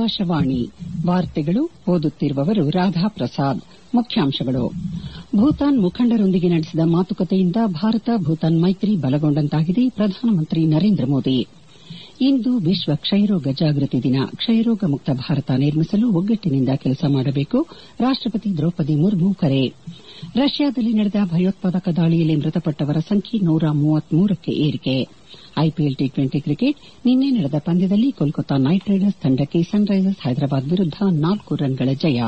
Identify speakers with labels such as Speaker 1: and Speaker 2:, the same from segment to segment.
Speaker 1: ಆಕಾಶವಾಣಿ ವಾರ್ತೆಗಳು ಓದುತ್ತಿರುವವರು ರಾಧಾ ಪ್ರಸಾದ್ ಮುಖ್ಯಾಂಶಗಳು ಭೂತಾನ್ ಮುಖಂಡರೊಂದಿಗೆ ನಡೆಸಿದ ಮಾತುಕತೆಯಿಂದ ಭಾರತ ಭೂತಾನ್ ಮೈತ್ರಿ ಬಲಗೊಂಡಂತಾಗಿದೆ ಪ್ರಧಾನಮಂತ್ರಿ ನರೇಂದ್ರ ಮೋದಿ ಇಂದು ವಿಶ್ವ ಕ್ಷಯರೋಗ ಜಾಗೃತಿ ದಿನ ಕ್ಷಯರೋಗ ಮುಕ್ತ ಭಾರತ ನಿರ್ಮಿಸಲು ಒಗ್ಗಟ್ಟಿನಿಂದ ಕೆಲಸ ಮಾಡಬೇಕು ರಾಷ್ಟಪತಿ ದ್ರೌಪದಿ ಮುರ್ಮು ಕರೆ ರಷ್ಯಾದಲ್ಲಿ ನಡೆದ ಭಯೋತ್ಪಾದಕ ದಾಳಿಯಲ್ಲಿ ಮೃತಪಟ್ಟವರ ಸಂಖ್ಯೆ ನೂರ ಮೂವತ್ಮೂರಕ್ಕೆ ಏರಿಕೆ ಐಪಿಎಲ್ ಟಿ ಟ್ವೆಂಟಿ ಕ್ರಿಕೆಟ್ ನಿನ್ನೆ ನಡೆದ ಪಂದ್ಯದಲ್ಲಿ ಕೋಲ್ಕತಾ ನೈಟ್ ರೈಡರ್ಸ್ ತಂಡಕ್ಕೆ ಸನ್ ರೈಸರ್ಸ್ ಹೈದರಾಬಾದ್ ವಿರುದ್ದ ನಾಲ್ಕು ರನ್ಗಳ ಜಯ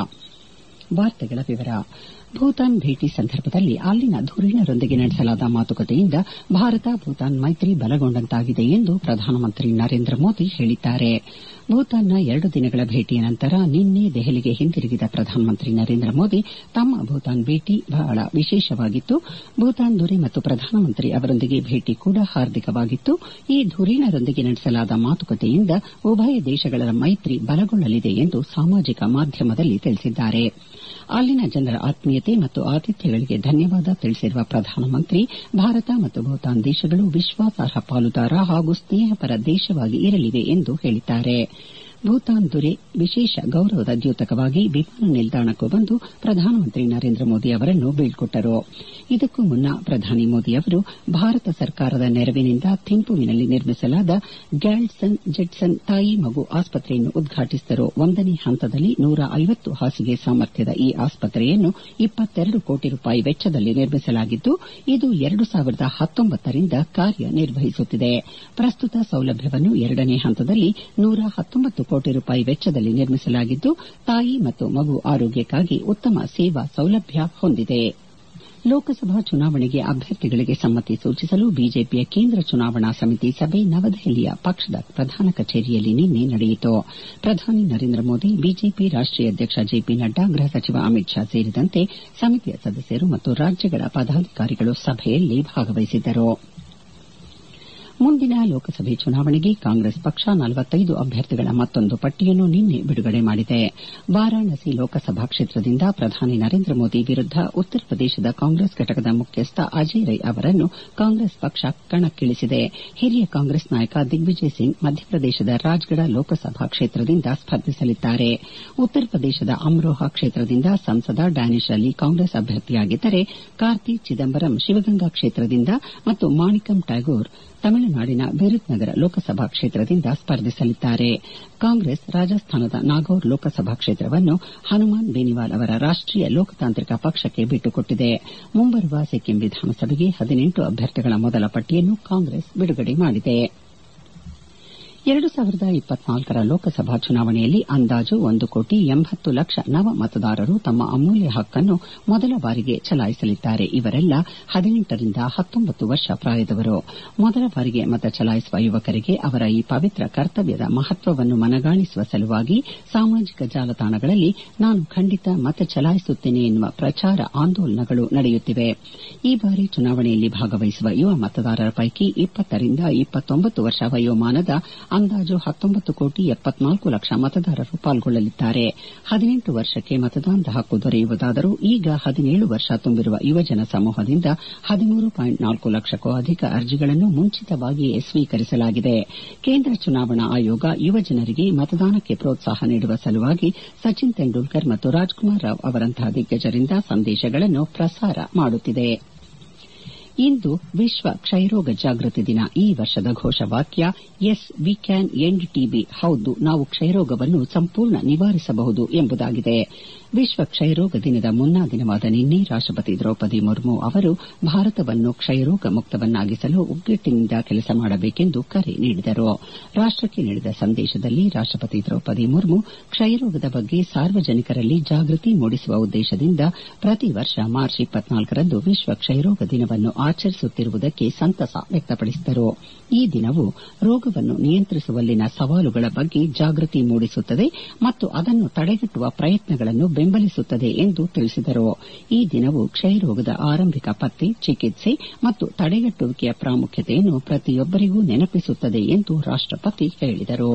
Speaker 1: ಭೂತಾನ್ ಭೇಟಿ ಸಂದರ್ಭದಲ್ಲಿ ಅಲ್ಲಿನ ಧುರೀಣರೊಂದಿಗೆ ನಡೆಸಲಾದ ಮಾತುಕತೆಯಿಂದ ಭಾರತ ಭೂತಾನ್ ಮೈತ್ರಿ ಬಲಗೊಂಡಂತಾಗಿದೆ ಎಂದು ಪ್ರಧಾನಮಂತ್ರಿ ನರೇಂದ್ರ ಮೋದಿ ಹೇಳಿದ್ದಾರೆ ಭೂತಾನ್ನ ಎರಡು ದಿನಗಳ ಭೇಟಿಯ ನಂತರ ನಿನ್ನೆ ದೆಹಲಿಗೆ ಹಿಂದಿರುಗಿದ ಪ್ರಧಾನಮಂತ್ರಿ ನರೇಂದ್ರ ಮೋದಿ ತಮ್ಮ ಭೂತಾನ್ ಭೇಟಿ ಬಹಳ ವಿಶೇಷವಾಗಿತ್ತು ಭೂತಾನ್ ದೊರೆ ಮತ್ತು ಪ್ರಧಾನಮಂತ್ರಿ ಅವರೊಂದಿಗೆ ಭೇಟಿ ಕೂಡ ಹಾರ್ದಿಕವಾಗಿತ್ತು ಈ ಧುರೀಣರೊಂದಿಗೆ ನಡೆಸಲಾದ ಮಾತುಕತೆಯಿಂದ ಉಭಯ ದೇಶಗಳ ಮೈತ್ರಿ ಬಲಗೊಳ್ಳಲಿದೆ ಎಂದು ಸಾಮಾಜಿಕ ಮಾಧ್ಯಮದಲ್ಲಿ ತಿಳಿಸಿದ್ದಾರೆ ಅಲ್ಲಿನ ಜನರ ಆತ್ಮೀಯತೆ ಮತ್ತು ಆತಿಥ್ಯಗಳಿಗೆ ಧನ್ಯವಾದ ತಿಳಿಸಿರುವ ಪ್ರಧಾನಮಂತ್ರಿ ಭಾರತ ಮತ್ತು ಭೂತಾನ್ ದೇಶಗಳು ವಿಶ್ವಾಸಾರ್ಹ ಪಾಲುದಾರ ಹಾಗೂ ಸ್ನೇಹಪರ ದೇಶವಾಗಿ ಇರಲಿವೆ ಎಂದು ಹೇಳಿದ್ದಾರೆ ಭೂತಾನ್ ದೊರೆ ವಿಶೇಷ ಗೌರವದ ದ್ಯೋತಕವಾಗಿ ವಿಮಾನ ನಿಲ್ದಾಣಕ್ಕೂ ಬಂದು ಪ್ರಧಾನಮಂತ್ರಿ ನರೇಂದ್ರ ಮೋದಿ ಅವರನ್ನು ಬೀಳ್ಕೊಟ್ಟರು ಇದಕ್ಕೂ ಮುನ್ನ ಪ್ರಧಾನಿ ಮೋದಿ ಅವರು ಭಾರತ ಸರ್ಕಾರದ ನೆರವಿನಿಂದ ಥಿಂಪುವಿನಲ್ಲಿ ನಿರ್ಮಿಸಲಾದ ಗ್ಯಾಲ್ಡ್ಸನ್ ಜೆಟ್ಸನ್ ತಾಯಿ ಮಗು ಆಸ್ಪತ್ರೆಯನ್ನು ಉದ್ಘಾಟಿಸಿದರು ಒಂದನೇ ಹಂತದಲ್ಲಿ ನೂರ ಐವತ್ತು ಹಾಸಿಗೆ ಸಾಮರ್ಥ್ಯದ ಈ ಆಸ್ಪತ್ರೆಯನ್ನು ಇಪ್ಪತ್ತೆರಡು ಕೋಟಿ ರೂಪಾಯಿ ವೆಚ್ಚದಲ್ಲಿ ನಿರ್ಮಿಸಲಾಗಿದ್ದು ಇದು ಎರಡು ಸಾವಿರದ ಹತ್ತೊಂಬತ್ತರಿಂದ ಕಾರ್ಯನಿರ್ವಹಿಸುತ್ತಿದೆ ಪ್ರಸ್ತುತ ಸೌಲಭ್ಯವನ್ನು ಎರಡನೇ ಹಂತದಲ್ಲಿ ನೂರ ಹತ್ತೊಂಬತ್ತು ಕೋಟಿ ರೂಪಾಯಿ ವೆಚ್ಚದಲ್ಲಿ ನಿರ್ಮಿಸಲಾಗಿದ್ದು ತಾಯಿ ಮತ್ತು ಮಗು ಆರೋಗ್ಯಕ್ಕಾಗಿ ಉತ್ತಮ ಸೇವಾ ಸೌಲಭ್ಯ ಹೊಂದಿದೆ ಲೋಕಸಭಾ ಚುನಾವಣೆಗೆ ಅಭ್ಯರ್ಥಿಗಳಿಗೆ ಸಮ್ಮತಿ ಸೂಚಿಸಲು ಬಿಜೆಪಿಯ ಕೇಂದ್ರ ಚುನಾವಣಾ ಸಮಿತಿ ಸಭೆ ನವದೆಹಲಿಯ ಪಕ್ಷದ ಪ್ರಧಾನ ಕಚೇರಿಯಲ್ಲಿ ನಿನ್ನೆ ನಡೆಯಿತು ಪ್ರಧಾನಿ ನರೇಂದ್ರ ಮೋದಿ ಬಿಜೆಪಿ ರಾಷ್ಟೀಯ ಅಧ್ಯಕ್ಷ ಜೆಪಿ ನಡ್ಡಾ ಗೃಹ ಸಚಿವ ಅಮಿತ್ ಶಾ ಸೇರಿದಂತೆ ಸಮಿತಿಯ ಸದಸ್ಯರು ಮತ್ತು ರಾಜ್ಯಗಳ ಪದಾಧಿಕಾರಿಗಳು ಸಭೆಯಲ್ಲಿ ಭಾಗವಹಿಸಿದ್ದರು ಮುಂದಿನ ಲೋಕಸಭೆ ಚುನಾವಣೆಗೆ ಕಾಂಗ್ರೆಸ್ ಪಕ್ಷ ನಲವತ್ತೈದು ಅಭ್ಯರ್ಥಿಗಳ ಮತ್ತೊಂದು ಪಟ್ಟಿಯನ್ನು ನಿನ್ನೆ ಬಿಡುಗಡೆ ಮಾಡಿದೆ ವಾರಾಣಸಿ ಲೋಕಸಭಾ ಕ್ಷೇತ್ರದಿಂದ ಪ್ರಧಾನಿ ನರೇಂದ್ರ ಮೋದಿ ವಿರುದ್ದ ಉತ್ತರ ಪ್ರದೇಶದ ಕಾಂಗ್ರೆಸ್ ಘಟಕದ ಮುಖ್ಯಸ್ಥ ಅಜಯ್ ರೈ ಅವರನ್ನು ಕಾಂಗ್ರೆಸ್ ಪಕ್ಷ ಕಣಕ್ಕಿಳಿಸಿದೆ ಹಿರಿಯ ಕಾಂಗ್ರೆಸ್ ನಾಯಕ ದಿಗ್ವಿಜಯ್ ಸಿಂಗ್ ಮಧ್ಯಪ್ರದೇಶದ ರಾಜ್ಗಢ ಲೋಕಸಭಾ ಕ್ಷೇತ್ರದಿಂದ ಸ್ಪರ್ಧಿಸಲಿದ್ದಾರೆ ಉತ್ತರ ಪ್ರದೇಶದ ಅಮ್ರೋಹಾ ಕ್ಷೇತ್ರದಿಂದ ಸಂಸದ ಡ್ಯಾನಿಶ್ ಅಲಿ ಕಾಂಗ್ರೆಸ್ ಅಭ್ಯರ್ಥಿಯಾಗಿದ್ದರೆ ಕಾರ್ತಿ ಚಿದಂಬರಂ ಶಿವಗಂಗಾ ಕ್ಷೇತ್ರದಿಂದ ಮತ್ತು ಮಾಣಿಕಂ ಟ್ಯಾಗೋರ್ ತಮಿಳುನಾಡಿನ ಬಿರುತ್ನಗರ ಲೋಕಸಭಾ ಕ್ಷೇತ್ರದಿಂದ ಸ್ಪರ್ಧಿಸಲಿದ್ದಾರೆ ಕಾಂಗ್ರೆಸ್ ರಾಜಸ್ಥಾನದ ನಾಗೌರ್ ಲೋಕಸಭಾ ಕ್ಷೇತ್ರವನ್ನು ಹನುಮಾನ್ ಬೇನಿವಾಲ್ ಅವರ ರಾಷ್ಟೀಯ ಲೋಕತಾಂತ್ರಿಕ ಪಕ್ಷಕ್ಕೆ ಬಿಟ್ಟುಕೊಟ್ಟಿದೆ ಮುಂಬರುವ ಸಿಕ್ಕಿಂ ವಿಧಾನಸಭೆಗೆ ಹದಿನೆಂಟು ಅಭ್ಯರ್ಥಿಗಳ ಮೊದಲ ಪಟ್ಟಿಯನ್ನು ಕಾಂಗ್ರೆಸ್ ಬಿಡುಗಡೆ ಮಾಡಿದೆ ಎರಡು ಸಾವಿರದ ಇಪ್ಪತ್ನಾಲ್ಕರ ಲೋಕಸಭಾ ಚುನಾವಣೆಯಲ್ಲಿ ಅಂದಾಜು ಒಂದು ಕೋಟಿ ಎಂಬತ್ತು ಲಕ್ಷ ನವ ಮತದಾರರು ತಮ್ಮ ಅಮೂಲ್ಯ ಹಕ್ಕನ್ನು ಮೊದಲ ಬಾರಿಗೆ ಚಲಾಯಿಸಲಿದ್ದಾರೆ ಇವರೆಲ್ಲ ಹದಿನೆಂಟರಿಂದ ಹತ್ತೊಂಬತ್ತು ವರ್ಷ ಪ್ರಾಯದವರು ಮೊದಲ ಬಾರಿಗೆ ಮತ ಚಲಾಯಿಸುವ ಯುವಕರಿಗೆ ಅವರ ಈ ಪವಿತ್ರ ಕರ್ತವ್ಯದ ಮಹತ್ವವನ್ನು ಮನಗಾಣಿಸುವ ಸಲುವಾಗಿ ಸಾಮಾಜಿಕ ಜಾಲತಾಣಗಳಲ್ಲಿ ನಾನು ಖಂಡಿತ ಮತ ಚಲಾಯಿಸುತ್ತೇನೆ ಎನ್ನುವ ಪ್ರಚಾರ ಆಂದೋಲನಗಳು ನಡೆಯುತ್ತಿವೆ ಈ ಬಾರಿ ಚುನಾವಣೆಯಲ್ಲಿ ಭಾಗವಹಿಸುವ ಯುವ ಮತದಾರರ ಪೈಕಿ ಇಪ್ಪತ್ತರಿಂದ ಇಪ್ಪತ್ತೊಂಬತ್ತು ವರ್ಷ ವಯೋಮಾನದ ಅಂದಾಜು ಹತ್ತೊಂಬತ್ತು ಕೋಟಿ ಎಪ್ಪತ್ನಾಲ್ಕು ಲಕ್ಷ ಮತದಾರರು ಪಾಲ್ಗೊಳ್ಳಲಿದ್ದಾರೆ ಹದಿನೆಂಟು ವರ್ಷಕ್ಕೆ ಮತದಾನದ ಹಕ್ಕು ದೊರೆಯುವುದಾದರೂ ಈಗ ಹದಿನೇಳು ವರ್ಷ ತುಂಬಿರುವ ಯುವಜನ ಸಮೂಹದಿಂದ ಹದಿಮೂರು ಪಾಯಿಂಟ್ ನಾಲ್ಕು ಲಕ್ಷಕ್ಕೂ ಅಧಿಕ ಅರ್ಜಿಗಳನ್ನು ಮುಂಚಿತವಾಗಿಯೇ ಸ್ವೀಕರಿಸಲಾಗಿದೆ ಕೇಂದ್ರ ಚುನಾವಣಾ ಆಯೋಗ ಯುವಜನರಿಗೆ ಮತದಾನಕ್ಕೆ ಪ್ರೋತ್ಸಾಹ ನೀಡುವ ಸಲುವಾಗಿ ಸಚಿನ್ ತೆಂಡೂಲ್ಕರ್ ಮತ್ತು ರಾಜ್ಕುಮಾರ್ ರಾವ್ ಅವರಂತಹ ದಿಗ್ಗಜರಿಂದ ಸಂದೇಶಗಳನ್ನು ಪ್ರಸಾರ ಮಾಡುತ್ತಿದೆ ಇಂದು ವಿಶ್ವ ಕ್ಷಯರೋಗ ಜಾಗೃತಿ ದಿನ ಈ ವರ್ಷದ ಘೋಷವಾಕ್ಯ yes we can end TB ಹೌದು ನಾವು ಕ್ಷಯರೋಗವನ್ನು ಸಂಪೂರ್ಣ ನಿವಾರಿಸಬಹುದು ಎಂಬುದಾಗಿದೆ ವಿಶ್ವ ಕ್ಷಯರೋಗ ದಿನದ ಮುನ್ನಾ ದಿನವಾದ ನಿನ್ನೆ ರಾಷ್ಟಪತಿ ದ್ರೌಪದಿ ಮುರ್ಮು ಅವರು ಭಾರತವನ್ನು ಕ್ಷಯರೋಗ ಮುಕ್ತವನ್ನಾಗಿಸಲು ಒಗ್ಗಟ್ಟಿನಿಂದ ಕೆಲಸ ಮಾಡಬೇಕೆಂದು ಕರೆ ನೀಡಿದರು ರಾಷ್ಟಕ್ಕೆ ನೀಡಿದ ಸಂದೇಶದಲ್ಲಿ ರಾಷ್ಟಪತಿ ದ್ರೌಪದಿ ಮುರ್ಮು ಕ್ಷಯರೋಗದ ಬಗ್ಗೆ ಸಾರ್ವಜನಿಕರಲ್ಲಿ ಜಾಗೃತಿ ಮೂಡಿಸುವ ಉದ್ದೇಶದಿಂದ ಪ್ರತಿ ವರ್ಷ ಮಾರ್ಚ್ ಇಪ್ಪತ್ನಾಲ್ಕರಂದು ವಿಶ್ವ ಕ್ಷಯರೋಗ ದಿನವನ್ನು ಆಚರಿಸುತ್ತಿರುವುದಕ್ಕೆ ಸಂತಸ ವ್ಯಕ್ತಪಡಿಸಿದರು ಈ ದಿನವು ರೋಗವನ್ನು ನಿಯಂತ್ರಿಸುವಲ್ಲಿನ ಸವಾಲುಗಳ ಬಗ್ಗೆ ಜಾಗೃತಿ ಮೂಡಿಸುತ್ತದೆ ಮತ್ತು ಅದನ್ನು ತಡೆಗಟ್ಟುವ ಪ್ರಯತ್ನಗಳನ್ನು ಬೆಂಬಲಿಸುತ್ತದೆ ಎಂದು ತಿಳಿಸಿದರು ಈ ದಿನವು ಕ್ಷಯರೋಗದ ಆರಂಭಿಕ ಪತ್ತೆ ಚಿಕಿತ್ಸೆ ಮತ್ತು ತಡೆಗಟ್ಟುವಿಕೆಯ ಪ್ರಾಮುಖ್ಯತೆಯನ್ನು ಪ್ರತಿಯೊಬ್ಬರಿಗೂ ನೆನಪಿಸುತ್ತದೆ ಎಂದು ರಾಷ್ಟಪತಿ ಹೇಳಿದರು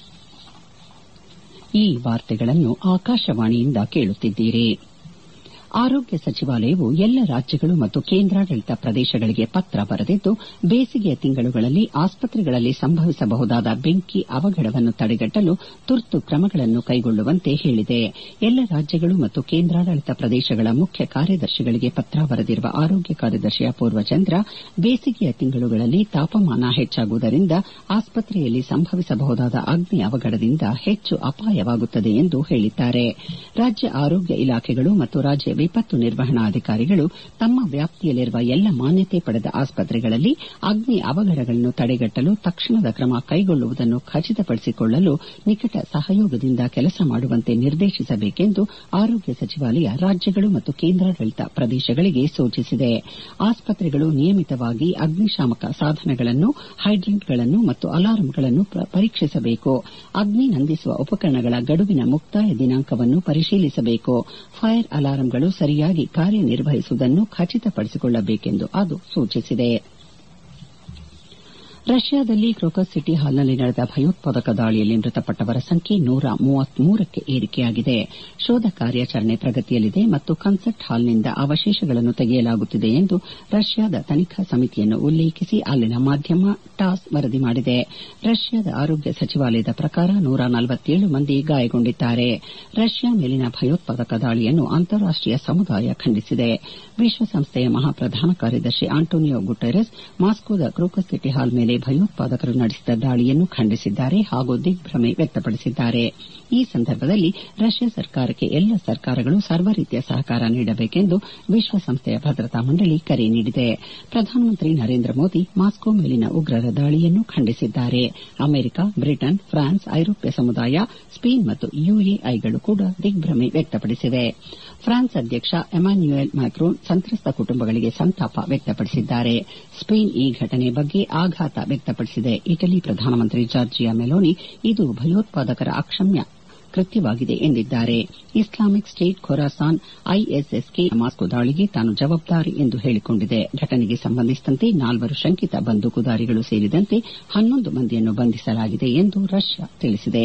Speaker 1: ಈ ವಾರ್ತೆಗಳನ್ನು ಆಕಾಶವಾಣಿಯಿಂದ ಕೇಳುತ್ತಿದ್ದೀರಿ ಆರೋಗ್ಯ ಸಚಿವಾಲಯವು ಎಲ್ಲ ರಾಜ್ಯಗಳು ಮತ್ತು ಕೇಂದ್ರಾಡಳಿತ ಪ್ರದೇಶಗಳಿಗೆ ಪತ್ರ ಬರೆದಿದ್ದು ಬೇಸಿಗೆಯ ತಿಂಗಳುಗಳಲ್ಲಿ ಆಸ್ಪತ್ರೆಗಳಲ್ಲಿ ಸಂಭವಿಸಬಹುದಾದ ಬೆಂಕಿ ಅವಘಡವನ್ನು ತಡೆಗಟ್ಟಲು ತುರ್ತು ಕ್ರಮಗಳನ್ನು ಕೈಗೊಳ್ಳುವಂತೆ ಹೇಳಿದೆ ಎಲ್ಲ ರಾಜ್ಯಗಳು ಮತ್ತು ಕೇಂದ್ರಾಡಳಿತ ಪ್ರದೇಶಗಳ ಮುಖ್ಯ ಕಾರ್ಯದರ್ಶಿಗಳಿಗೆ ಪತ್ರ ಬರೆದಿರುವ ಆರೋಗ್ಯ ಕಾರ್ಯದರ್ಶಿ ಅಪೂರ್ವ ಚಂದ್ರ ಬೇಸಿಗೆಯ ತಿಂಗಳುಗಳಲ್ಲಿ ತಾಪಮಾನ ಹೆಚ್ಚಾಗುವುದರಿಂದ ಆಸ್ಪತ್ರೆಯಲ್ಲಿ ಸಂಭವಿಸಬಹುದಾದ ಅಗ್ನಿ ಅವಘಡದಿಂದ ಹೆಚ್ಚು ಅಪಾಯವಾಗುತ್ತದೆ ಎಂದು ಹೇಳಿದ್ದಾರೆ ರಾಜ್ಯ ಆರೋಗ್ಯ ಇಲಾಖೆಗಳು ಮತ್ತು ರಾಜ್ಯ ವಿಪತ್ತು ನಿರ್ವಹಣಾ ಅಧಿಕಾರಿಗಳು ತಮ್ಮ ವ್ಯಾಪ್ತಿಯಲ್ಲಿರುವ ಎಲ್ಲ ಮಾನ್ಯತೆ ಪಡೆದ ಆಸ್ಪತ್ರೆಗಳಲ್ಲಿ ಅಗ್ನಿ ಅವಘಡಗಳನ್ನು ತಡೆಗಟ್ಟಲು ತಕ್ಷಣದ ಕ್ರಮ ಕೈಗೊಳ್ಳುವುದನ್ನು ಖಚಿತಪಡಿಸಿಕೊಳ್ಳಲು ನಿಕಟ ಸಹಯೋಗದಿಂದ ಕೆಲಸ ಮಾಡುವಂತೆ ನಿರ್ದೇಶಿಸಬೇಕೆಂದು ಆರೋಗ್ಯ ಸಚಿವಾಲಯ ರಾಜ್ಯಗಳು ಮತ್ತು ಕೇಂದ್ರಾಡಳಿತ ಪ್ರದೇಶಗಳಿಗೆ ಸೂಚಿಸಿದೆ ಆಸ್ಪತ್ರೆಗಳು ನಿಯಮಿತವಾಗಿ ಅಗ್ನಿಶಾಮಕ ಸಾಧನಗಳನ್ನು ಹೈಡ್ರೆಂಟ್ಗಳನ್ನು ಮತ್ತು ಅಲಾರಂಗಳನ್ನು ಪರೀಕ್ಷಿಸಬೇಕು ಅಗ್ನಿ ನಂದಿಸುವ ಉಪಕರಣಗಳ ಗಡುವಿನ ಮುಕ್ತಾಯ ದಿನಾಂಕವನ್ನು ಪರಿಶೀಲಿಸಬೇಕು ಫೈರ್ ಅಲಾರಂಗಳು ಸರಿಯಾಗಿ ಕಾರ್ಯನಿರ್ವಹಿಸುವುದನ್ನು ಖಚಿತಪಡಿಸಿಕೊಳ್ಳಬೇಕೆಂದು ಅದು ಸೂಚಿಸಿದೆ ರಷ್ಯಾದಲ್ಲಿ ಕ್ರೋಕಸ್ ಸಿಟಿ ಹಾಲ್ನಲ್ಲಿ ನಡೆದ ಭಯೋತ್ಪಾದಕ ದಾಳಿಯಲ್ಲಿ ಮೃತಪಟ್ಟವರ ಸಂಖ್ಯೆ ನೂರ ಮೂವತ್ಮೂರಕ್ಕೆ ಏರಿಕೆಯಾಗಿದೆ ಶೋಧ ಕಾರ್ಯಾಚರಣೆ ಪ್ರಗತಿಯಲ್ಲಿದೆ ಮತ್ತು ಕನ್ಸರ್ಟ್ ಹಾಲ್ನಿಂದ ಅವಶೇಷಗಳನ್ನು ತೆಗೆಯಲಾಗುತ್ತಿದೆ ಎಂದು ರಷ್ಯಾದ ತನಿಖಾ ಸಮಿತಿಯನ್ನು ಉಲ್ಲೇಖಿಸಿ ಅಲ್ಲಿನ ಮಾಧ್ಯಮ ಟಾಸ್ ವರದಿ ಮಾಡಿದೆ ರಷ್ಯಾದ ಆರೋಗ್ಯ ಸಚಿವಾಲಯದ ಪ್ರಕಾರ ನೂರ ನಲವತ್ತೇಳು ಮಂದಿ ಗಾಯಗೊಂಡಿದ್ದಾರೆ ರಷ್ಯಾ ಮೇಲಿನ ಭಯೋತ್ಪಾದಕ ದಾಳಿಯನ್ನು ಅಂತಾರಾಷ್ಟೀಯ ಸಮುದಾಯ ಖಂಡಿಸಿದೆ ವಿಶ್ವಸಂಸ್ಥೆಯ ಮಹಾಪ್ರಧಾನ ಕಾರ್ಯದರ್ಶಿ ಆಂಟೋನಿಯೋ ಗುಟೆರಸ್ ಮಾಸ್ಕೋದ ಕ್ರೋಕಸ್ ಸಿಟಿ ಹಾಲ್ ಮೇಲೆ ಭಯೋತ್ಪಾದಕರು ನಡೆಸಿದ ದಾಳಿಯನ್ನು ಖಂಡಿಸಿದ್ದಾರೆ ಹಾಗೂ ದಿಗ್ಭ್ರಮೆ ವ್ಯಕ್ತಪಡಿಸಿದ್ದಾರೆ ಈ ಸಂದರ್ಭದಲ್ಲಿ ರಷ್ಯಾ ಸರ್ಕಾರಕ್ಕೆ ಎಲ್ಲ ಸರ್ಕಾರಗಳು ಸರ್ವ ರೀತಿಯ ಸಹಕಾರ ನೀಡಬೇಕೆಂದು ವಿಶ್ವಸಂಸ್ಥೆಯ ಭದ್ರತಾ ಮಂಡಳಿ ಕರೆ ನೀಡಿದೆ ಪ್ರಧಾನಮಂತ್ರಿ ನರೇಂದ್ರ ಮೋದಿ ಮಾಸ್ಕೋ ಮೇಲಿನ ಉಗ್ರರ ದಾಳಿಯನ್ನು ಖಂಡಿಸಿದ್ದಾರೆ ಅಮೆರಿಕ ಬ್ರಿಟನ್ ಫ್ರಾನ್ಸ್ ಐರೋಪ್ಯ ಸಮುದಾಯ ಸ್ಪೇನ್ ಮತ್ತು ಯುಎಐಗಳು ಕೂಡ ದಿಗ್ಭ್ರಮೆ ವ್ಯಕ್ತಪಡಿಸಿವೆ ಫ್ರಾನ್ಸ್ ಅಧ್ಯಕ್ಷ ಎಮಾನ್ಯುಯಲ್ ಮ್ಯಾಕ್ರೋನ್ ಸಂತ್ರಸ್ತ ಕುಟುಂಬಗಳಿಗೆ ಸಂತಾಪ ವ್ಯಕ್ತಪಡಿಸಿದ್ದಾರೆ ಸ್ಪೇನ್ ಈ ಘಟನೆ ಬಗ್ಗೆ ಆಘಾತ ವ್ಯಕ್ತಪಡಿಸಿದೆ ಇಟಲಿ ಪ್ರಧಾನಮಂತ್ರಿ ಜಾರ್ಜಿಯಾ ಮೆಲೋನಿ ಇದು ಭಯೋತ್ಪಾದಕರ ಅಕ್ಷಮ್ಯ ಕೃತ್ಯವಾಗಿದೆ ಎಂದಿದ್ದಾರೆ Islamic state Khorasan ISSK Moscow ದಾಳಿಗೆ ತಾನು ಜವಾಬ್ದಾರಿ ಎಂದು ಹೇಳಿಕೊಂಡಿದೆ ಘಟನೆಗೆ ಸಂಬಂಧಿಸಿದಂತೆ ನಾಲ್ವರು ಶಂಕಿತ ಬಂದೂಕುದಾರಿಗಳು ಸೇರಿದಂತೆ ಹನ್ನೊಂದು ಮಂದಿಯನ್ನು ಬಂಧಿಸಲಾಗಿದೆ ಎಂದು ರಷ್ಯಾ ತಿಳಿಸಿದೆ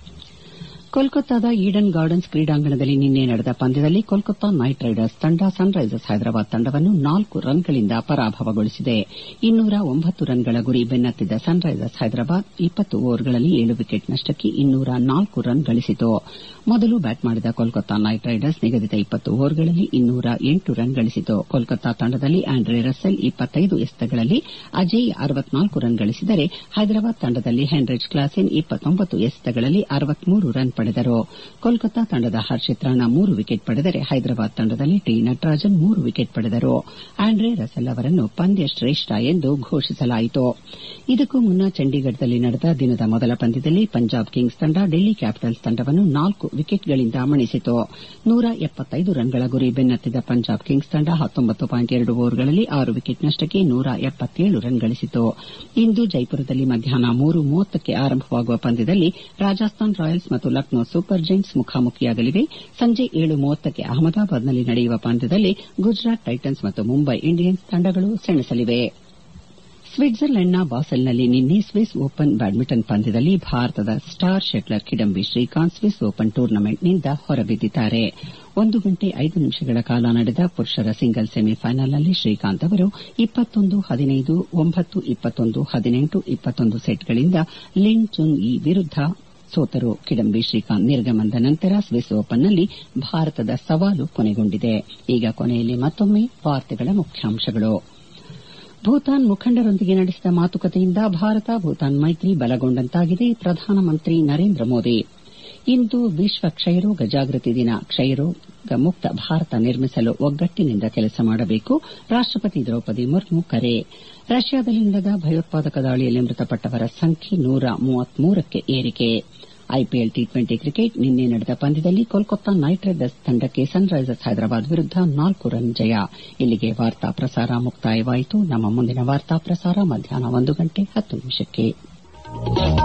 Speaker 1: ಕೋಲ್ಕತ್ತಾದ ಈಡನ್ ಗಾರ್ಡನ್ಸ್ ಕ್ರೀಡಾಂಗಣದಲ್ಲಿ ನಿನ್ನೆ ನಡೆದ ಪಂದ್ಯದಲ್ಲಿ ಕೋಲ್ಕತ್ತಾ ನೈಟ್ ರೈಡರ್ಸ್ ತಂಡ ಸನ್ರೈಸರ್ಸ್ ಹೈದರಾಬಾದ್ ತಂಡವನ್ನು ನಾಲ್ಕು ರನ್ಗಳಿಂದ ಪರಾಭವಗೊಳಿಸಿದೆ ಇನ್ನೂರ ಒಂಬತ್ತು ರನ್ಗಳ ಗುರಿ ಬೆನ್ನತ್ತಿದ್ದ ಸನ್ರೈಸರ್ಸ್ ಹೈದರಾಬಾದ್ ಇಪ್ಪತ್ತು ಓವರ್ಗಳಲ್ಲಿ ಏಳು ವಿಕೆಟ್ ನಷ್ಟಕ್ಕೆ ಇನ್ನೂರ ನಾಲ್ಕು ರನ್ ಗಳಿಸಿತು ಮೊದಲು ಬ್ಯಾಟ್ ಮಾಡಿದ ಕೋಲ್ಕತ್ತಾ ನೈಟ್ ರೈಡರ್ಸ್ ನಿಗದಿತ ಇಪ್ಪತ್ತು ಓವರ್ಗಳಲ್ಲಿ ಇನ್ನೂರ ಎಂಟು ರನ್ ಗಳಿಸಿತು ಕೋಲ್ಕತ್ತಾ ತಂಡದಲ್ಲಿ ಆಂಡ್ರೆ ರಸೆಲ್ ಇಪ್ಪತ್ತೈದು ಎಸೆತಗಳಲ್ಲಿ ಅಜೇಯ ಅರವತ್ನಾಲ್ಕು ರನ್ ಗಳಿಸಿದರೆ ಹೈದರಾಬಾದ್ ತಂಡದಲ್ಲಿ ಹೆನ್ರಿಚ್ ಕ್ಲಾಸೆನ್ ಇಪ್ಪತ್ತೊಂಬತ್ತು ಎಸೆತಗಳಲ್ಲಿ ಅರವತ್ಮೂರು ರನ್ ಪಡೆದರು ಕೋಲ್ಕತ್ತಾ ತಂಡದ ಹರ್ಷಿತ್ ರಾಣಾ ಮೂರು ವಿಕೆಟ್ ಪಡೆದರೆ ಹೈದರಾಬಾದ್ ತಂಡದಲ್ಲಿ ಟಿ ನಟರಾಜನ್ ಮೂರು ವಿಕೆಟ್ ಪಡೆದರು ಆಂಡ್ರೆ ರಸೆಲ್ ಅವರನ್ನು ಪಂದ್ಯ ಶ್ರೇಷ್ಠ ಎಂದು ಘೋಷಿಸಲಾಯಿತು ಇದಕ್ಕೂ ಮುನ್ನ ಚಂಡೀಗಢದಲ್ಲಿ ನಡೆದ ದಿನದ ಮೊದಲ ಪಂದ್ಯದಲ್ಲಿ ಪಂಜಾಬ್ ಕಿಂಗ್ಸ್ ತಂಡ ಡೆಲ್ಲಿ ಕ್ಯಾಪಿಟಲ್ಸ್ ತಂಡವನ್ನು ನಾಲ್ಕು ವಿಕೆಟ್ಗಳಿಂದ ಮಣಿಸಿತು ನೂರ ಎಪ್ಪತ್ತೈದು ರನ್ಗಳ ಗುರಿ ಬೆನ್ನತ್ತಿದ ಪಂಜಾಬ್ ಕಿಂಗ್ಸ್ ತಂಡ ಹತ್ತೊಂಬತ್ತು ಪಾಯಿಂಟ್ ಎರಡು ಓವರ್ಗಳಲ್ಲಿ ಆರು ವಿಕೆಟ್ ನಷ್ಟಕ್ಕೆ ನೂರ ಎಪ್ಪತ್ತೇಳು ರನ್ ಗಳಿಸಿತು ಇಂದು ಜೈಪುರದಲ್ಲಿ ಮಧ್ಯಾಹ್ನ ಮೂರು ಮೂವತ್ತಕ್ಕೆ ಆರಂಭವಾಗುವ ಪಂದ್ಯದಲ್ಲಿ ರಾಜಸ್ಥಾನ್ ರಾಯಲ್ಸ್ ಮತ್ತು ಲಕ್ನೋ ಸೂಪರ್ ಜೈಂಟ್ಸ್ ಮುಖಾಮುಖಿಯಾಗಲಿವೆ ಸಂಜೆ ಏಳು ಮೂವತ್ತಕ್ಕೆ ಅಹಮದಾಬಾದ್ನಲ್ಲಿ ನಡೆಯುವ ಪಂದ್ಯದಲ್ಲಿ ಗುಜರಾತ್ ಟೈಟನ್ಸ್ ಮತ್ತು ಮುಂಬೈ ಇಂಡಿಯನ್ಸ್ ತಂಡಗಳು ಸೆಣಸಲಿವೆ ಸ್ವಿಟ್ಜರ್ಲೆಂಡ್ನ ಬಾಸೆಲ್ನಲ್ಲಿ ನಿನ್ನೆ ಸ್ವಿಸ್ ಓಪನ್ ಬ್ಯಾಡ್ಮಿಂಟನ್ ಪಂದ್ಯದಲ್ಲಿ ಭಾರತದ star shuttler Kidambi Srikanth Swiss open ಟೂರ್ನಮೆಂಟ್ನಿಂದ ಹೊರಬಿದ್ದಿದ್ದಾರೆ ಒಂದು ಗಂಟೆ ಐದು ನಿಮಿಷಗಳ ಕಾಲ ನಡೆದ ಪುರುಷರ ಸಿಂಗಲ್ಸ್ ಸೆಮಿಫೈನಲ್ನಲ್ಲಿ ಶ್ರೀಕಾಂತ್ ಅವರು ಇಪ್ಪತ್ತೊಂದು ಹದಿನೈದು ಒಂಬತ್ತು ಇಪ್ಪತ್ತೊಂದು ಹದಿನೆಂಟು ಇಪ್ಪತ್ತೊಂದು ಸೆಟ್ಗಳಿಂದ ಲಿನ್ ಚುನ್ ಯಿ ವಿರುದ್ದ ಸೋತರು ಕಿಡಂಬಿ ಶ್ರೀಕಾಂತ್ ನಿರ್ಗಮನದ ನಂತರ ಸ್ವಿಸ್ ಓಪನ್ನಲ್ಲಿ ಭಾರತದ ಸವಾಲು ಕೊನೆಗೊಂಡಿದೆ ಈಗ ಕೊನೆಯಲ್ಲಿ ಮತ್ತೊಮ್ಮೆ ವಾರ್ತೆಗಳ ಮುಖ್ಯಾಂಶಗಳು ಭೂತಾನ್ ಮುಖಂಡರೊಂದಿಗೆ ನಡೆಸಿದ ಮಾತುಕತೆಯಿಂದ ಭಾರತ ಭೂತಾನ್ ಮೈತ್ರಿ ಬಲಗೊಂಡಂತಾಗಿದೆ ಪ್ರಧಾನಮಂತ್ರಿ ನರೇಂದ್ರ ಮೋದಿ ಇಂದು ವಿಶ್ವ ಕ್ಷಯರೋಗ ಜಾಗೃತಿ ದಿನ ಕ್ಷಯರೋಗ ಮುಕ್ತ ಭಾರತ ನಿರ್ಮಿಸಲು ಒಗ್ಗಟ್ಟಿನಿಂದ ಕೆಲಸ ಮಾಡಬೇಕು ರಾಷ್ಟಪತಿ ದ್ರೌಪದಿ ಮುರ್ಮು ಕರೆ ರಷ್ಯಾದಲ್ಲಿ ನಡೆದ ಭಯೋತ್ಪಾದಕ ದಾಳಿಯಲ್ಲಿ ಮೃತಪಟ್ಟವರ ಸಂಖ್ಯೆ ನೂರ ಮೂವತ್ಮೂರಕ್ಕೆ ಏರಿಕೆ ಐಪಿಎಲ್ ಟಿ ಟ್ವೆಂಟಿ ಕ್ರಿಕೆಟ್ ನಿನ್ನೆ ನಡೆದ ಪಂದ್ಯದಲ್ಲಿ ಕೋಲ್ಕತ್ತಾ ನೈಟ್ ರೈಡರ್ಸ್ ತಂಡಕ್ಕೆ ಸನ್ರೈಸರ್ಸ್ ಹೈದರಾಬಾದ್ ವಿರುದ್ದ ನಾಲ್ಕು ರನ್ ಜಯ ಇಲ್ಲಿಗೆ ವಾರ್ತಾ ಪ್ರಸಾರ ಮುಕ್ತಾಯವಾಯಿತು ನಮ್ಮ ಮುಂದಿನ ವಾರ್ತಾ ಪ್ರಸಾರ ಮಧ್ಯಾಹ್ನ ಒಂದು ಗಂಟೆ ಹತ್ತು ನಿಮಿಷಕ್ಕೆ